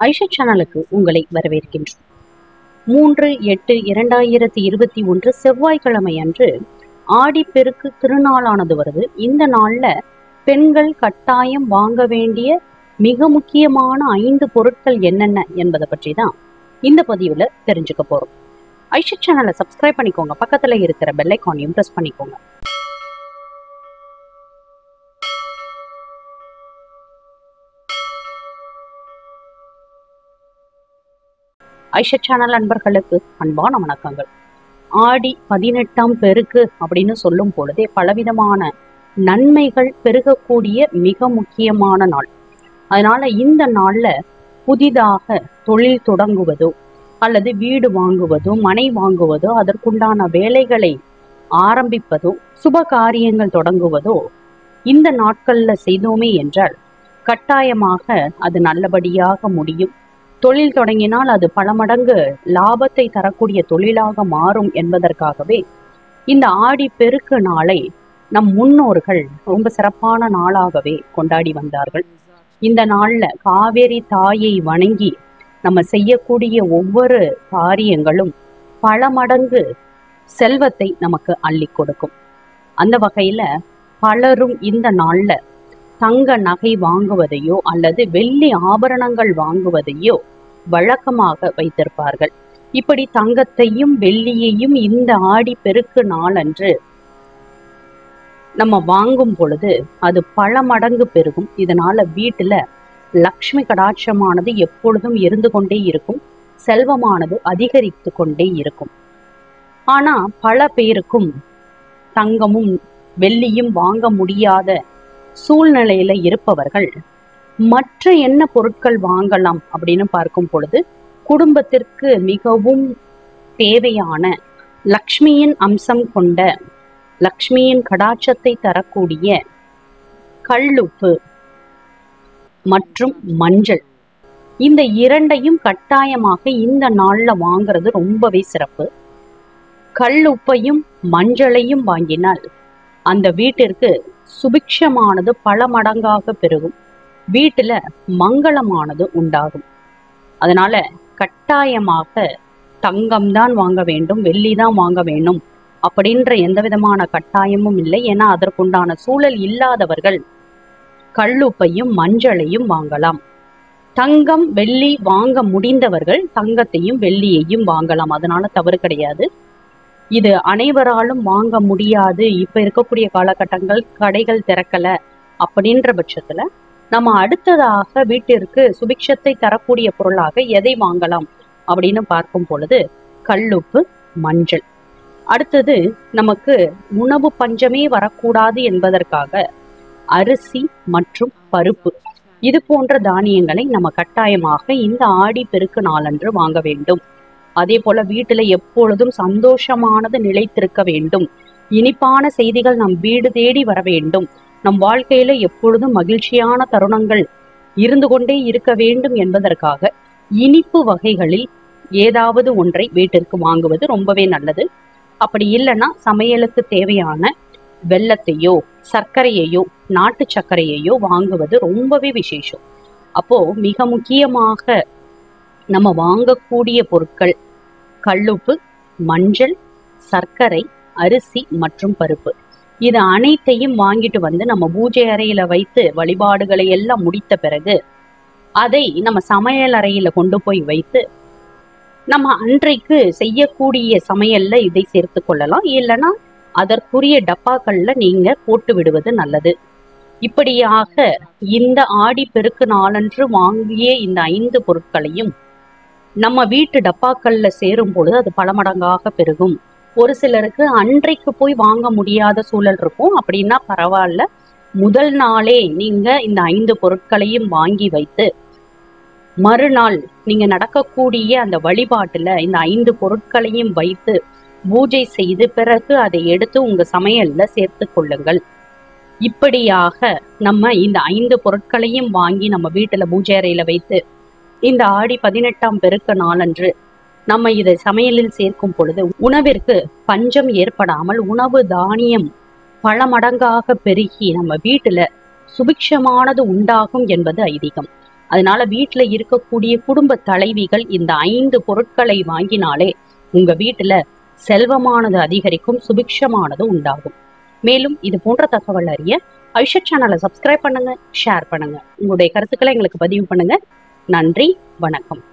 ஐஷா சேனலுக்கு உங்களை வரவேற்கின்றோம் மூன்று எட்டு இரண்டாயிரத்தி இருபத்தி ஒன்று செவ்வாய்க்கிழமை அன்று ஆடிப்பெருக்கு திருநாளானது வருது இந்த நாள்ல பெண்கள் கட்டாயம் வாங்க வேண்டிய மிக முக்கியமான ஐந்து பொருட்கள் என்னென்ன என்பதை பற்றி தான் இந்த பதிவுல தெரிஞ்சுக்க போறோம் ஐஷா சேனலை சப்ஸ்கிரைப் பண்ணிக்கோங்க பக்கத்துல இருக்கிற பெல் ஐக்கானையும் ப்ரெஸ் பண்ணிக்கோங்க ஐஷா சேனல் அன்பர்களுக்கு அன்பான வணக்கங்கள் ஆடி பதினெட்டாம் பெருக்கு அப்படின்னு சொல்லும் பொழுதே பலவிதமான நன்மைகள் பெருகக்கூடிய மிக முக்கியமான நாள் அதனால இந்த நாள்ல புதிதாக தொழில் தொடங்குவதோ அல்லது வீடு வாங்குவதோ மனை வாங்குவதோ அதற்குண்டான வேலைகளை ஆரம்பிப்பதோ சுப காரியங்கள் தொடங்குவதோ இந்த நாட்கள்ல செய்தோமே என்றால் கட்டாயமாக அது நல்லபடியாக முடியும் தொழில் தொடங்கினால் அது பல மடங்கு லாபத்தை தரக்கூடிய தொழிலாக மாறும் என்பதற்காகவே இந்த ஆடி பெருக்கு நாளை நம் முன்னோர்கள் ரொம்ப சிறப்பான நாளாகவே கொண்டாடி வந்தார்கள் இந்த நாள்ல காவேரி தாயை வணங்கி நம்ம செய்யக்கூடிய ஒவ்வொரு காரியங்களும் பல மடங்கு செல்வத்தை நமக்கு அள்ளி கொடுக்கும் அந்த வகையில பலரும் இந்த நாள்ல தங்க நகை வாங்குவதையோ அல்லது வெள்ளி ஆபரணங்கள் வாங்குவதையோ வழக்கமாக வைத்திருப்பார்கள் இப்படி தங்கத்தையும் வெள்ளியையும் இந்த ஆடி பெருக்கு நாளன்று நம்ம வாங்கும் பொழுது அது பல மடங்கு பெருகும் இதனால வீட்டுல லக்ஷ்மி கடாட்சமானது எப்பொழுதும் இருந்து கொண்டே இருக்கும் செல்வமானது அதிகரித்து கொண்டே இருக்கும் ஆனா பல பேருக்கும் தங்கமும் வெள்ளியும் வாங்க முடியாத சூழ்நிலையில இருப்பவர்கள் மற்ற என்ன பொருட்கள் வாங்கலாம் அப்படின்னு பார்க்கும் பொழுது குடும்பத்திற்கு மிகவும் தேவையான லக்ஷ்மியின் அம்சம் கொண்ட லக்ஷ்மியின் கடாட்சத்தை தரக்கூடிய கல்லுப்பு மற்றும் மஞ்சள் இந்த இரண்டையும் கட்டாயமாக இந்த நாள்ல வாங்குறது ரொம்பவே சிறப்பு கல்லுப்பையும் மஞ்சளையும் வாங்கினால் அந்த வீட்டிற்கு சுபிக்ஷமானது பல மடங்காக பெருகும் வீட்டுல மங்களமானது உண்டாகும் அதனால கட்டாயமாக தங்கம் தான் வாங்க வேண்டும் வெள்ளி தான் வாங்க வேண்டும் அப்படின்ற எந்த விதமான கட்டாயமும் இல்லை ஏன்னா அதற்குண்டான சூழல் இல்லாதவர்கள் கல்லுப்பையும் மஞ்சளையும் வாங்கலாம் தங்கம் வெள்ளி வாங்க முடிந்தவர்கள் தங்கத்தையும் வெள்ளியையும் வாங்கலாம் அதனால தவறு கிடையாது இது அனைவராலும் வாங்க முடியாது இப்ப இருக்கக்கூடிய காலகட்டங்கள் கடைகள் திறக்கல அப்படின்ற பட்சத்துல நம்ம அடுத்ததாக வீட்டிற்கு சுபிக்ஷத்தை தரக்கூடிய பொருளாக எதை வாங்கலாம் அப்படின்னு பார்க்கும் பொழுது கல்லுப்பு மஞ்சள் அடுத்தது நமக்கு உணவு பஞ்சமே வரக்கூடாது என்பதற்காக அரிசி மற்றும் பருப்பு இது போன்ற தானியங்களை நம்ம கட்டாயமாக இந்த ஆடி பெருக்கு நாளன்று வாங்க வேண்டும் அதே போல வீட்டுல எப்பொழுதும் சந்தோஷமானது நிலைத்திருக்க வேண்டும் இனிப்பான செய்திகள் நம் வீடு தேடி வர வேண்டும் நம் வாழ்க்கையில எப்பொழுதும் மகிழ்ச்சியான தருணங்கள் இருந்து கொண்டே இருக்க வேண்டும் என்பதற்காக இனிப்பு வகைகளில் ஏதாவது ஒன்றை வீட்டிற்கு வாங்குவது ரொம்பவே நல்லது அப்படி இல்லைன்னா சமையலுக்கு தேவையான வெள்ளத்தையோ சர்க்கரையையோ நாட்டு சர்க்கரையையோ வாங்குவது ரொம்பவே விசேஷம் அப்போ மிக முக்கியமாக நம்ம வாங்கக்கூடிய பொருட்கள் கல்லுப்பு மஞ்சள் சர்க்கரை அரிசி மற்றும் பருப்பு இது அனைத்தையும் வாங்கிட்டு வந்து நம்ம பூஜை அறையில வைத்து வழிபாடுகளை எல்லாம் முடித்த பிறகு அதை நம்ம சமையல் அறையில கொண்டு போய் வைத்து நம்ம அன்றைக்கு செய்யக்கூடிய சமையல்ல இதை சேர்த்து கொள்ளலாம் இல்லைன்னா அதற்குரிய டப்பாக்கள்ல நீங்க போட்டு விடுவது நல்லது இப்படியாக இந்த ஆடி பெருக்கு நாளன்று வாங்கிய இந்த ஐந்து பொருட்களையும் நம்ம வீட்டு டப்பாக்கள்ல சேரும் பொழுது அது பல மடங்காக பெருகும் ஒரு சிலருக்கு அன்றைக்கு போய் வாங்க முடியாத சூழல் இருக்கும் அப்படின்னா பரவாயில்ல முதல் நாளே நீங்க இந்த ஐந்து பொருட்களையும் வாங்கி வைத்து மறுநாள் நீங்க நடக்கக்கூடிய அந்த வழிபாட்டுல இந்த ஐந்து பொருட்களையும் வைத்து பூஜை செய்து பிறகு அதை எடுத்து உங்க சமையல்ல சேர்த்து கொள்ளுங்கள் இப்படியாக நம்ம இந்த ஐந்து பொருட்களையும் வாங்கி நம்ம வீட்டுல பூஜை அறையில வைத்து இந்த ஆடி பதினெட்டாம் பெருக்க நாளன்று நம்ம இதை சமையலில் சேர்க்கும் பொழுது உணவிற்கு பஞ்சம் ஏற்படாமல் உணவு தானியம் பல மடங்காக பெருகி நம்ம வீட்டுல சுபிக்ஷமானது உண்டாகும் என்பது ஐதீகம் அதனால வீட்டுல இருக்கக்கூடிய குடும்ப தலைவிகள் இந்த ஐந்து பொருட்களை வாங்கினாலே உங்க வீட்டுல செல்வமானது அதிகரிக்கும் சுபிக்ஷமானது உண்டாகும் மேலும் இது போன்ற தகவல் அறிய ஐஷத் சேனலை சப்ஸ்கிரைப் பண்ணுங்க ஷேர் பண்ணுங்க உங்களுடைய கருத்துக்களை எங்களுக்கு பதிவு பண்ணுங்க நன்றி வணக்கம்